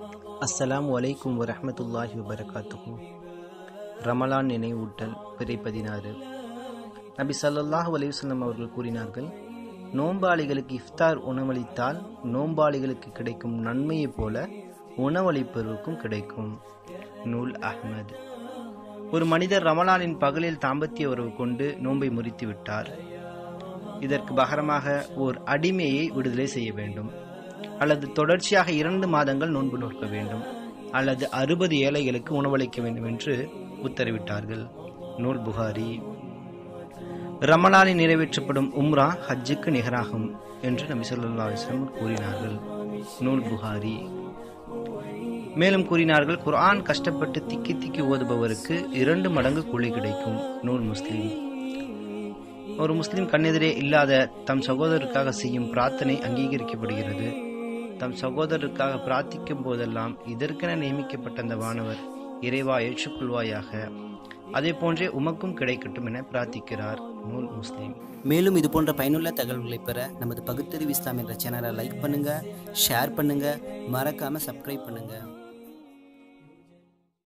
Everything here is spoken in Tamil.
அஸ்ஸலாமு அலைக்கும் வரஹ்மத்துல்லாஹி வபரகாத்துஹு ரமலான் நினைவூட்டல் பிறை பதினாறு நபி ஸல்லல்லாஹு அலைஹி வஸல்லம் அவர்கள் கூறினார்கள் நோம்பாளிகளுக்கு இஃப்தார் உணவளித்தால் நோம்பாளிகளுக்கு கிடைக்கும் நன்மையைப் போல உணவளிப்பவருக்கும் கிடைக்கும் நூல் அஹ்மத் ஒரு மனிதர் ரமலானின் பகலில் தாம்பத்திய உறவு கொண்டு நோன்பை முறித்து விட்டார் இதற்கு பகரமாக ஓர் அடிமையை விடுதலை செய்ய வேண்டும் அல்லது தொடர்ச்சியாக இரண்டு மாதங்கள் நோன்பு நோக்க வேண்டும் அல்லது அறுபது ஏழைகளுக்கு உணவளிக்க வேண்டும் என்று உத்தரவிட்டார்கள் நூல் புகாரி ரமலானில் நிறைவேற்றப்படும் உம்ரா ஹஜ்ஜுக்கு நிகராகும் என்று நபி சொல்லா அலிஸ்லம் கூறினார்கள் நூல் புகாரி மேலும் கூறினார்கள் குர்ஆன் கஷ்டப்பட்டு திக்கி திக்கி ஓதுபவருக்கு இரண்டு மடங்கு கூலி கிடைக்கும் நூல் முஸ்லீம் ஒரு முஸ்லிம் கண்ணெதிரே இல்லாத தம் சகோதரருக்காக செய்யும் பிரார்த்தனை அங்கீகரிக்கப்படுகிறது தம் சகோதரருக்காக பிரார்த்திக்கும் போதெல்லாம் இதற்கென நியமிக்கப்பட்ட அந்த வானவர் இறைவா ஏற்றுக்கொள்வாயாக அதே போன்றே உமக்கும் கிடைக்கட்டும் என பிரார்த்திக்கிறார் நூல் முஸ்லீம் மேலும் இது போன்ற பயனுள்ள தகவல்களை பெற நமது பகுத்தறிவு இஸ்லாம் என்ற சேனலை லைக் பண்ணுங்க ஷேர் பண்ணுங்க மறக்காம சப்ஸ்கிரைப் பண்ணுங்க